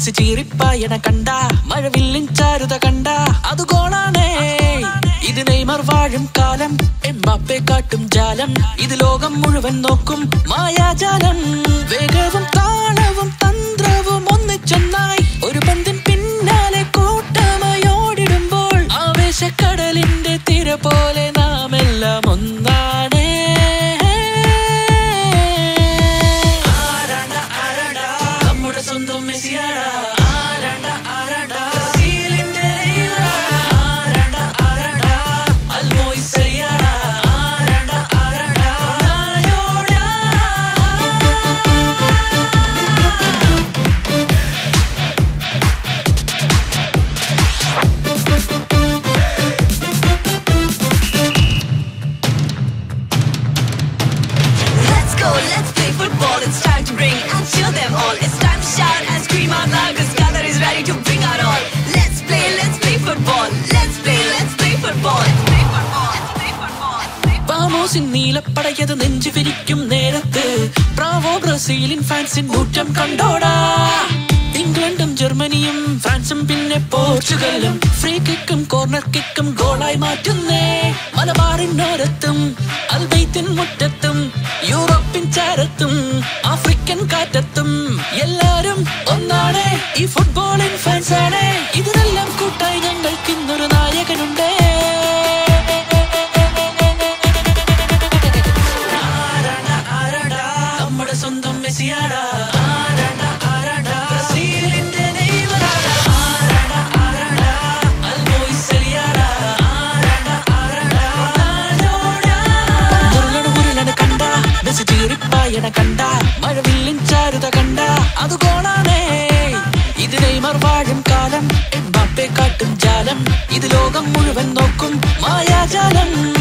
Messi ചീറിപ്പായണ കണ്ട മഴവില്ലിൻ ചാരുത കണ്ട അത് ഗോളാണേ ഇത് നെയ്മർ വാഴും കാലം എംബാപ്പെ കാട്ടും ജാലം ഇത് ലോകം മുഴുവൻ നോക്കും മായാജാലം വേഗവും താളവും തന്ത്രവും ഒന്നിച്ചൊന്നായി ഒരു പന്തിൻ പിന്നാലെ കൂട്ടമയോടിടുമ്പോൾ ആവേശക്കടലിന്റെ തിര പോലെ നാം എല്ലാം ഒന്നാണേ ആരാണ്ട ആരാണ്ട നമ്മുടെ സ്വന്തം മെസ്സിയാടാ ആരാണ്ട ആരാണ്ട ബ്രസീലിന്റെ നെയ്മറാ. ആരാണ്ട ആരാണ്ട അൽമോയിസയാടാ. ആരാണ്ട ആരാണ്ട റൊണാൾഡോടാ. Let's go, let's play football. It's time to bring and cheer them all. It's time to shout and scream out loud. This gather is ready to bring out all. Let's play, let's play football. Let's play, let's play football. Let's play football. Let's play football. Let's play വാമോസിൻ നീലപ്പടയത് നെഞ്ചു വിരിക്കും നേരത്ത് Bravo ബ്രസീലിൻ ഫാൻസിൻ ഊറ്റം കണ്ടോടാ ഇംഗ്ലണ്ടും ജർമ്മനിയും ഫ്രാൻസും പിന്നെ പോർച്ചുഗലും free കിക്കും corner കിക്കും ഗോളായി മാറ്റുന്നേ മലബാറിനോരത്തും അൽബൈത്തിൻ മുറ്റത്തും യൂറോപ്പിൻ ചാരത്തും African കാറ്റത്തും എല്ലാരും ഒന്നാണ് ഈ ഫുട്ബോളിൻ ഫാൻസ് ആണ് ഇതിനെല്ലാം കൂട്ടായി ഞങ്ങൾക്ക് ഇന്നൊരു നായകനുണ്ട് ആരാടാ, ആരാടാ, നമ്മുടെ സ്വന്തം മെസ്സിയാടാ ആരാടാ, ആരാടാ, ബ്രസീലിന്റെ നെയ്മറാടാ. ആരാടാ, ആരാടാ, അൽമോയിസലിയാടാ. ആരാടാ, ആരാടാ, റൊണാൾഡോടാ. പന്തുരുളണ ഉരുളണ കണ്ട മെസ്സി ചീറിപ്പായണ കണ്ട മഴവില്ലിൻ ചാരുത കണ്ട അത് ഗോളാണേ ഇത് നെയ്മർ വാഴും കാലം എംബാപ്പെ കാട്ടും ജാലം ഇത് ലോകം മുഴുവൻ നോക്കും മായാജാലം